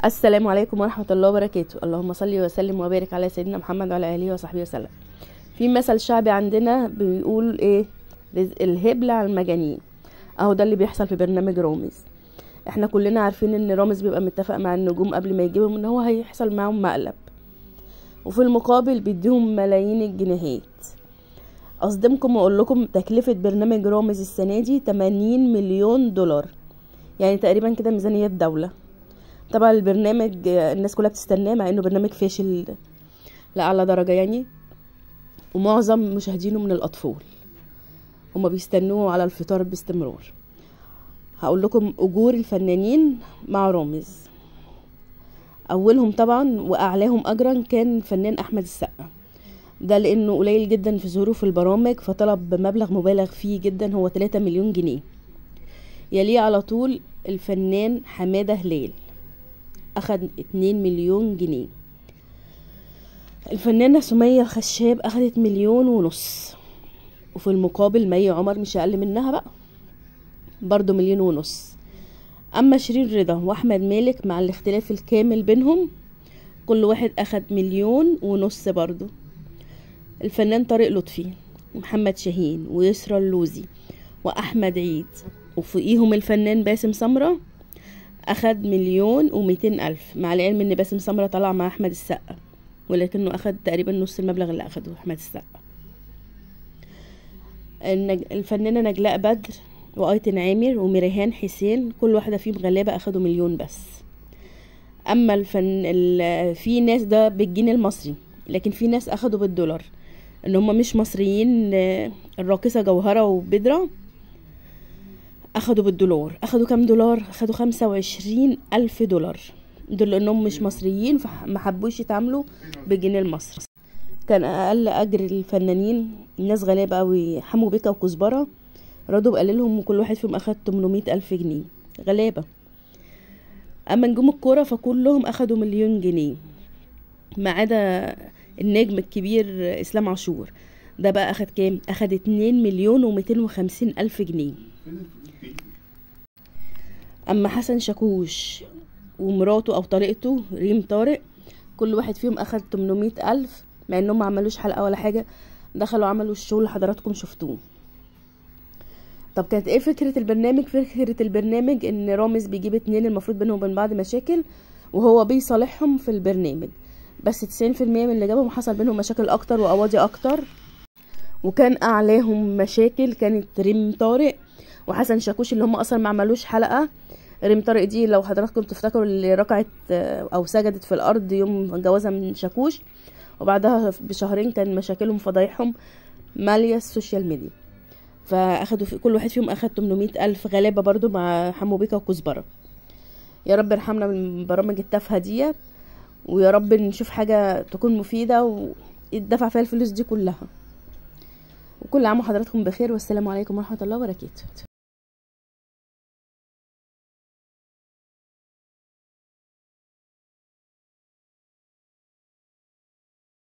السلام عليكم ورحمة الله وبركاته اللهم صل وسلم وبارك على سيدنا محمد وعلى آله وصحبه وسلم في مثل شعبي عندنا بيقول ايه رزق الهبل على المجانين اهو ده اللي بيحصل في برنامج رامز احنا كلنا عارفين ان رامز بيبقى متفق مع النجوم قبل ما يجيبهم ان هو هيحصل معاهم مقلب وفي المقابل بيديهم ملايين الجنيهات اصدمكم واقول لكم تكلفة برنامج رامز السنة دي 80 مليون دولار يعني تقريبا كده ميزانية دولة طبعا البرنامج الناس كلها بتستناه مع انه برنامج فاشل لأعلى درجة يعني ومعظم مشاهدينه من الأطفال هما بيستنوه على الفطار باستمرار هقول لكم أجور الفنانين مع رامز أولهم طبعا وأعلاهم أجرا كان فنان أحمد السقا ده لأنه قليل جدا في ظهوره في البرامج فطلب بمبلغ مبالغ فيه جدا هو 3 مليون جنيه يليه على طول الفنان حمادة هلال أخد 2 مليون جنيه الفنانة سمية الخشاب أخدت مليون ونص وفي المقابل مي عمر مش أقل منها بقى برضو مليون ونص أما شيرين رضا وأحمد مالك مع الاختلاف الكامل بينهم كل واحد أخد مليون ونص برضو الفنان طارق لطفي ومحمد شاهين ويسرى اللوزي وأحمد عيد وفوقيهم الفنان باسم سمرة أخد مليون وميتين ألف مع العلم إن باسم سمرة طلع مع أحمد السقا ولكنه أخد تقريبا نص المبلغ اللي أخده أحمد السقا الفنانة نجلاء بدر وأيتن عامر وميريهان حسين كل واحدة فيهم غلابة أخدوا مليون بس أما الفن ال... في ناس ده بالجنيه المصري لكن في ناس أخدوا بالدولار إن هم مش مصريين الراقصة جوهرة وبدرة أخدوا بالدولار أخدوا كام دولار أخدوا خمسة وعشرين ألف دولار دول لأنهم مش مصريين فما حبوش يتعاملوا بالجنيه المصري كان أقل أجر الفنانين الناس غلابة أوي حمو بيكا وكزبرة رضوا بقليلهم وكل واحد فيهم أخد 800 ألف جنيه غلابة أما نجوم الكورة فكلهم أخدوا مليون جنيه ما عدا النجم الكبير إسلام عاشور ده بقى أخد كام؟ أخد اتنين مليون وميتين وخمسين ألف جنيه أما حسن شاكوش ومراته أو طريقته ريم طارق كل واحد فيهم أخد 800 ألف مع إنهم ما عملوش حلقة ولا حاجة دخلوا عملوا الشغل اللي حضراتكم شفتوه طب كانت ايه فكرة البرنامج فكرة البرنامج ان رامز بيجيب اتنين المفروض بينهم وبين بعض مشاكل وهو بيصالحهم في البرنامج بس تسعين في المية من اللي جابهم حصل بينهم مشاكل اكتر وقواضي اكتر وكان اعلاهم مشاكل كانت ريم طارق وحسن شاكوش اللي هم اصلا ما عملوش حلقة ريم طارق دي لو حضراتكم تفتكروا اللي ركعت او سجدت في الارض يوم جوازها من شاكوش وبعدها بشهرين كان مشاكلهم فضايحهم مالية السوشيال ميديا فاخدوا في كل واحد فيهم اخد 800 الف غلابه برضو مع حمو بيكا وكزبره يا رب ارحمنا من البرامج التافهه ديت ويا رب نشوف حاجه تكون مفيده ويدفع فيها الفلوس دي كلها وكل عام وحضراتكم بخير والسلام عليكم ورحمه الله وبركاته